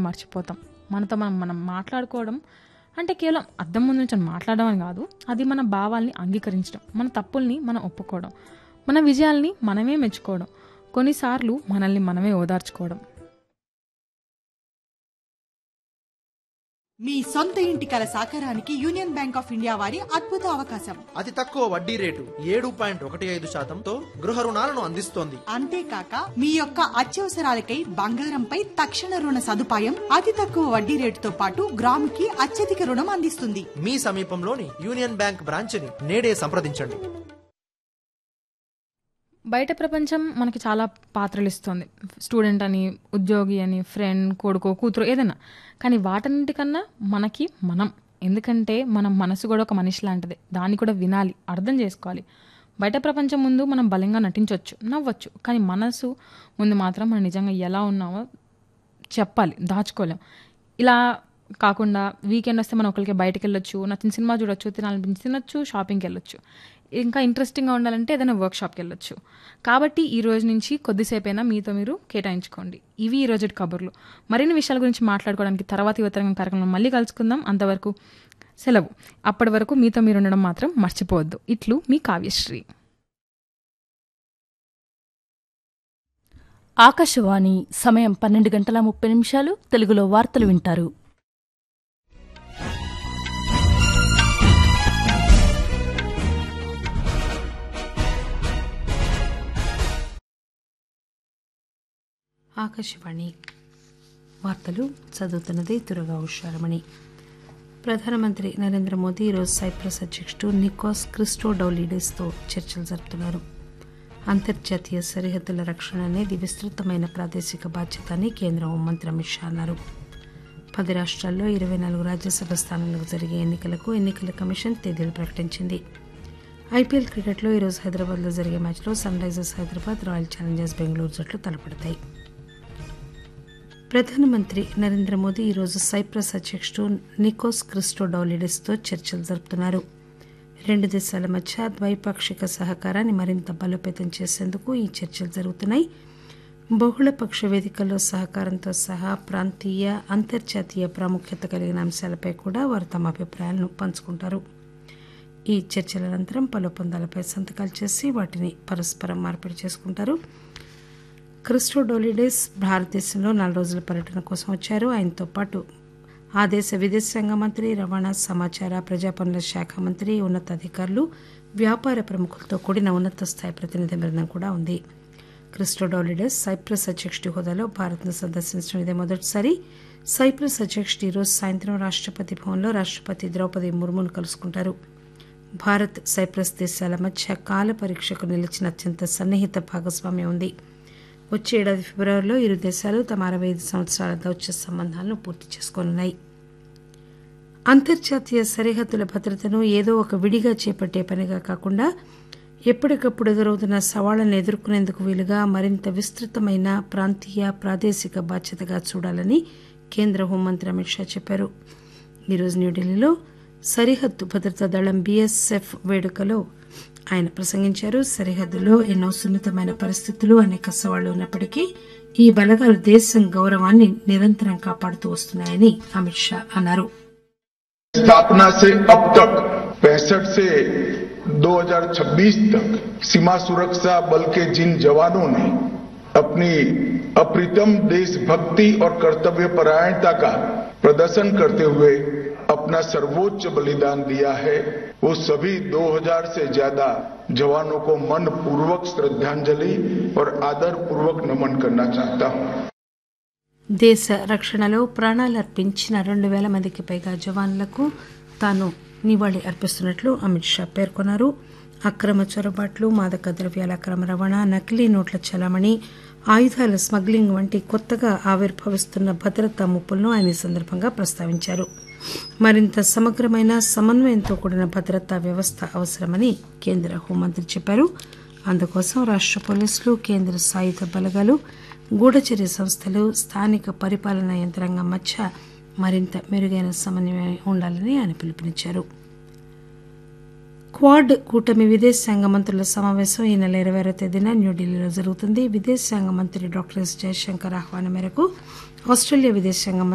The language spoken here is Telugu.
మర్చిపోతాం మనతో మనం మనం మాట్లాడుకోవడం అంటే కేవలం అద్దం ముందు నుంచి మాట్లాడడం అని కాదు అది మన భావాల్ని అంగీకరించడం మన తప్పుల్ని మనం ఒప్పుకోవడం మన విజయాల్ని మనమే మెచ్చుకోవడం కొన్నిసార్లు మనల్ని మనమే ఓదార్చుకోవడం మీ సొంత ఇంటి కల సాకారానికి యూనియన్ బ్యాంక్ ఆఫ్ ఇండియా వారి అద్భుత అవకాశం అతి తక్కువ వడ్డీ రేటు ఏడు పాయింట్ ఒకటి ఐదు శాతంతో గృహ రుణాలను అందిస్తోంది అంతేకాక మీ యొక్క అత్యవసరాలకై బంగారంపై తక్షణ రుణ సదుపాయం అతి తక్కువ వడ్డీ రేటుతో పాటు గ్రాముకి అత్యధిక రుణం అందిస్తుంది మీ సమీపంలోని యూనియన్ బ్యాంక్ బ్రాంచ్ని నేడే సంప్రదించండి బయట ప్రపంచం మనకి చాలా పాత్రలు ఇస్తుంది స్టూడెంట్ అని ఉద్యోగి అని ఫ్రెండ్ కొడుకో కూతురు ఏదైనా కానీ వాటన్నిటికన్నా మనకి మనం ఎందుకంటే మనం మనసు కూడా ఒక మనిషి లాంటిదే దాన్ని కూడా వినాలి అర్థం చేసుకోవాలి బయట ప్రపంచం ముందు మనం బలంగా నటించవచ్చు నవ్వచ్చు కానీ మనసు ముందు మాత్రం మనం నిజంగా ఎలా ఉన్నామో చెప్పాలి దాచుకోలేం ఇలా కాకుండా వీకెండ్ వస్తే మనం ఒకరికి బయటకు వెళ్ళొచ్చు నచ్చిన సినిమా చూడొచ్చు తినాలనిపించి తినొచ్చు షాపింగ్కి వెళ్ళొచ్చు ఇంకా ఇంట్రెస్టింగ్గా ఉండాలంటే ఏదైనా వర్క్ షాప్కి వెళ్ళొచ్చు కాబట్టి ఈ రోజు నుంచి కొద్దిసేపైనా మీతో మీరు కేటాయించుకోండి ఇవి ఈ రోజు కబుర్లు మరిన్ని విషయాల గురించి మాట్లాడుకోవడానికి తర్వాత యువతరంగం కార్యక్రమం మళ్ళీ కలుసుకుందాం అంతవరకు సెలవు అప్పటి వరకు మీతో మీరు ఉండడం మాత్రం మర్చిపోవద్దు ఇట్లు మీ కావ్యశ్రీ ఆకాశవాణి సమయం పన్నెండు గంటల ముప్పై నిమిషాలు తెలుగులో వార్తలు వింటారు ఆకాశవాణి వార్తలు చదువుతున్నది దుర్గా ఉషారమణి ప్రధానమంత్రి నరేంద్ర మోదీ ఈరోజు సైప్రస్ అధ్యక్షుడు నికోస్ క్రిస్టోడౌలిడెస్తో చర్చలు జరుపుతున్నారు అంతర్జాతీయ సరిహద్దుల రక్షణ అనేది విస్తృతమైన ప్రాదేశిక బాధ్యత అని కేంద్ర హోంమంత్రి అమిత్ షా అన్నారు పది రాష్ట్రాల్లో ఇరవై నాలుగు రాజ్యసభ స్థానాలకు జరిగే ఎన్నికలకు ఎన్నికల కమిషన్ తేదీలు ప్రకటించింది ఐపీఎల్ క్రికెట్లో ఈరోజు హైదరాబాద్లో జరిగే మ్యాచ్లో Sunrisers Hyderabad royal challengers Bengaluru జట్లు తలపడతాయి ప్రధానమంత్రి నరేంద్ర మోదీ ఈరోజు సైప్రస్ అధ్యక్షుడు నికోస్ క్రిస్టోడౌలిడెస్తో చర్చలు జరుపుతున్నారు రెండు దేశాల మధ్య ద్వైపాక్షిక సహకారాన్ని మరింత బలోపేతం చేసేందుకు ఈ చర్చలు జరుగుతున్నాయి బహుళపక్ష వేదికల్లో సహకారంతో సహా ప్రాంతీయ అంతర్జాతీయ ప్రాముఖ్యత కలిగిన అంశాలపై కూడా వారు తమ అభిప్రాయాలను పంచుకుంటారు ఈ చర్చల అనంతరం పలు ఒప్పందాలపై సంతకాలు చేసి వాటిని పరస్పరం మార్పిడి చేసుకుంటారు క్రిస్టోడోలిడెస్ భారతదేశంలో నాలుగు రోజుల పర్యటన కోసం వచ్చారు ఆయనతో పాటు ఆ దేశ విదేశాంగ మంత్రి రవాణా సమాచార ప్రజా పనుల శాఖ మంత్రి ఉన్నతాధికారులు వ్యాపార ప్రముఖులతో కూడిన ఉన్నత స్థాయి ప్రతినిధి బృందం కూడా ఉంది క్రిస్టోడోలిడెస్ సైప్రస్ అధ్యక్షుడి హోదాలో భారత్ను సందర్శించడం ఇదే మొదటిసారి సైప్రస్ అధ్యక్షుడు ఈరోజు సాయంత్రం రాష్ట్రపతి భవన్లో రాష్ట్రపతి ద్రౌపది ముర్మును కలుసుకుంటారు భారత్ సైప్రస్ దేశాల మధ్య కాల పరీక్షకు నిలిచిన అత్యంత సన్నిహిత భాగస్వామ్యం ఉంది వచ్చే ఏడాది ఫిబ్రవరిలో ఇరు దేశాలు తమ అరవై ఐదు సంవత్సరాల దౌత్య సంబంధాలను పూర్తి చేసుకోనున్నాయి అంతర్జాతీయ సరిహద్దుల భద్రతను ఏదో ఒక విడిగా చేపట్టే పనిగా కాకుండా ఎప్పటికప్పుడు ఎదురవుతున్న సవాళ్లను ఎదుర్కొనేందుకు వీలుగా మరింత విస్తృతమైన ప్రాంతీయ ప్రాదేశిక బాధ్యతగా చూడాలని కేంద్ర హోంమంత్రి అమిత్ షా చెప్పారు ఈరోజు న్యూఢిల్లీలో సరిహద్దు భద్రతా దళం బీఎస్ఎఫ్ వేడుకలో ఆయన ప్రసంగించారు సరిహద్దులో ఎన్నో సున్నితమైన పరిస్థితులు అనేక సవాళ్లు ఉన్నప్పటికీ ఈ బలగాలు దేశం గౌరవాన్ని నిరంతరం కాపాడుతూ వస్తున్నాయని అమిత్ షా అన్నారు स्थापना से अब तक पैंसठ से 2026 तक सीमा सुरक्षा बल के जिन जवानों ने अपनी अप्रितम देशभक्ति और कर्तव्य परायणता का प्रदर्शन करते हुए अपना सर्वोच्च बलिदान दिया है वो सभी 2000 से ज्यादा जवानों को मन पूर्वक श्रद्धांजलि और आदर पूर्वक नमन करना चाहता हूं దేశ రక్షణలో ప్రాణాలు అర్పించిన రెండు వేల మందికి పైగా జవాన్లకు తాను నివాళి అర్పిస్తున్నట్లు అమిత్ షా పేర్కొన్నారు అక్రమ చొరబాట్లు మాదక ద్రవ్యాల అక్రమ రవాణా నకిలీ నోట్ల చలామణి ఆయుధాల స్మగ్లింగ్ వంటి కొత్తగా ఆవిర్భవిస్తున్న భద్రతా ముప్పులను ఆయన ఈ సందర్భంగా ప్రస్తావించారు మరింత సమగ్రమైన సమన్వయంతో కూడిన భద్రతా వ్యవస్థ అవసరమని కేంద్ర హోంమంత్రి చెప్పారు అందుకోసం రాష్ట్ర పోలీసులు కేంద్ర సాయుధ బలగాలు గూఢచర్య సంస్థలు స్థానిక పరిపాలనా యంత్రాంగం మధ్య మరింత మెరుగైన సమన్వయం ఉండాలని ఆయన పిలుపునిచ్చారు క్వాడ్ కూటమి విదేశాంగ మంత్రుల సమావేశం ఈ నెల ఇరవై ఆరో తేదీన న్యూఢిల్లీలో జరుగుతుంది విదేశాంగ మంత్రి డాక్టర్ ఎస్ జయశంకర్ ఆహ్వానం మేరకు ఆస్ట్రేలియా విదేశాంగ